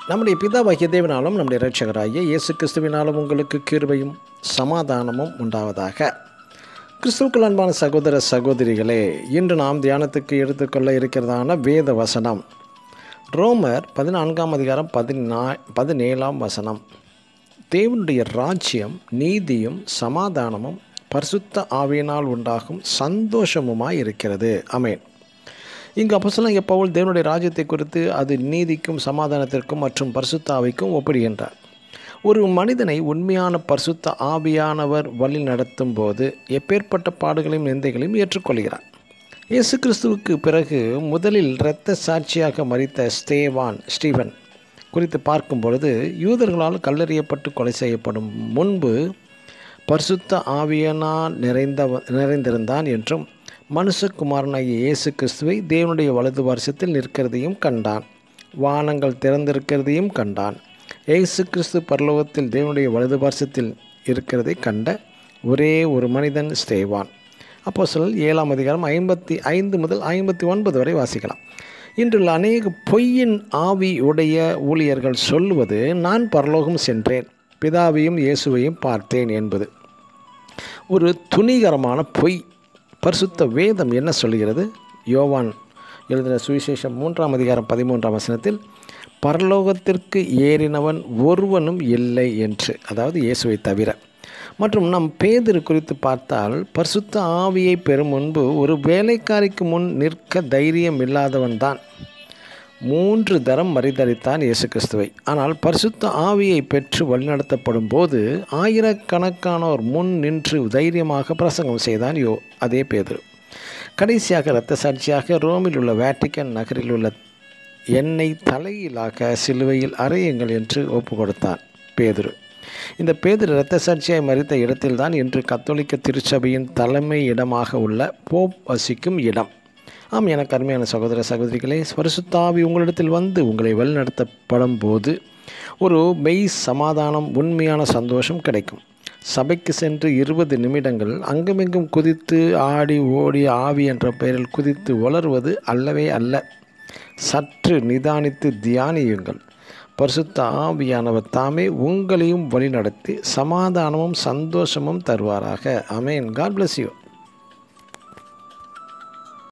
நம்முடைய பிதாவாகிய தேவனாலும் நம்முடைய இரட்சகராகிய இயேசு கிறிஸ்துவினாலும் உங்களுக்கு கிருபையும் சமாதானமும் உண்டாவதாக கிறிஸ்துவுக்குள் அன்பான சகோதர சகோதரிகளே இன்று நாம் தியானத்துக்கு எடுத்துக்கொள்ள இருக்கிறதான வேத வசனம் ரோமர் பதினான்காம் அதிகாரம் பதினா பதினேழாம் வசனம் தேவனுடைய ராஜ்யம் நீதியும் சமாதானமும் பரிசுத்த ஆவியினால் உண்டாகும் சந்தோஷமுமாய் இருக்கிறது அமேன் இங்கு அப்போஸ்தலன் பவுல் தேவனுடைய ராஜ்யத்தை குறித்து அது நீதிக்கும் சமாதானத்திற்கும் மற்றும் பரிசுத்த ஆவிக்கும் ஒப்பிடுகின்றார் ஒரு மனிதனை உண்மையான பரிசுத்த ஆவியானவர் வழி நடத்தும் போது எப்பேற்பட்ட பாடுகளையும் நிந்தைகளையும் ஏற்றுக்கொள்கிறார் இயேசு கிறிஸ்துவுக்கு பிறகு முதலில் இரத்த சாட்சியாக மறித்த ஸ்தேவான் ஸ்டீவன் குறித்து பார்க்கும் பொழுது யூதர்களால் கல்லறியப்பட்டு கொலை செய்யப்படும் முன்பு பரிசுத்த ஆவியனால் நிறைந்த நிறைந்திருந்தான் என்றும் மனுஷகுமாரனாகிய இயேசு கிறிஸ்துவை தேவனுடைய வலது வருஷத்தில் நிற்கிறதையும் கண்டான் வானங்கள் திறந்திருக்கிறதையும் கண்டான் இயேசு கிறிஸ்து பரலோகத்தில் தேவனுடைய வலது வருஷத்தில் இருக்கிறதை கண்ட ஒரே ஒரு மனிதன் ஸ்தேவான் அப்போ சொல் ஏழாம் அதிகாரம் ஐம்பத்தி ஐந்து முதல் ஐம்பத்தி ஒன்பது வரை வாசிக்கலாம் இன்றுள்ள அநேக பொய்யின் ஆவி உடைய ஊழியர்கள் சொல்லுவது நான் பரலோகம் சென்றேன் பிதாவையும் இயேசுவையும் பார்த்தேன் என்பது ஒரு துணிகரமான பொய் பரிசுத்த வேதம் என்ன சொல்கிறது யோவான் எழுதின சுவிசேஷம் மூன்றாம் அதிகாரம் பதிமூன்றாம் வசனத்தில் பரலோகத்திற்கு ஏறினவன் ஒருவனும் இல்லை என்று அதாவது இயேசுவை தவிர மற்றும் நம் பேதிரு குறித்து பார்த்தால் பரிசுத்த ஆவியை பெறும் முன்பு ஒரு வேலைக்காரிக்கு முன் நிற்க தைரியம் இல்லாதவன் தான் மூன்று தரம் மறிதளித்தான் இயேசு கிறிஸ்துவை ஆனால் பரிசுத்த ஆவியை பெற்று வழிநடத்தப்படும் போது ஆயிரக்கணக்கானோர் முன் நின்று தைரியமாக பிரசங்கம் செய்தான் யோ அதே பேதுரு கடைசியாக இரத்த சாட்சியாக ரோமில் உள்ள வேட்டிக்கன் நகரில் உள்ள எண்ணெய் தலையிலாக சிலுவையில் அறையுங்கள் என்று ஒப்பு கொடுத்தான் பேதுரு இந்த பேதர் இரத்த சாட்சியாய் மறித்த இடத்தில்தான் இன்று கத்தோலிக்க திருச்சபையின் தலைமை இடமாக உள்ள போப் வசிக்கும் இடம் ஆம் எனக்கு அருமையான சகோதர சகோதரிகளே பரிசுத்தாவி உங்களிடத்தில் வந்து உங்களை வழிநடத்தப்படும் போது ஒரு மெய் சமாதானம் உண்மையான சந்தோஷம் கிடைக்கும் சபைக்கு சென்று இருபது நிமிடங்கள் அங்குமிங்கும் குதித்து ஆடி ஓடி ஆவி என்ற பெயரில் குதித்து வளர்வது அல்லவே அல்ல சற்று நிதானித்து தியானியுங்கள் பரிசுத்த ஆவியானவர் தாமே உங்களையும் வழிநடத்தி சமாதானமும் சந்தோஷமும் தருவாராக அமேன் காட் பிளஸ் யூ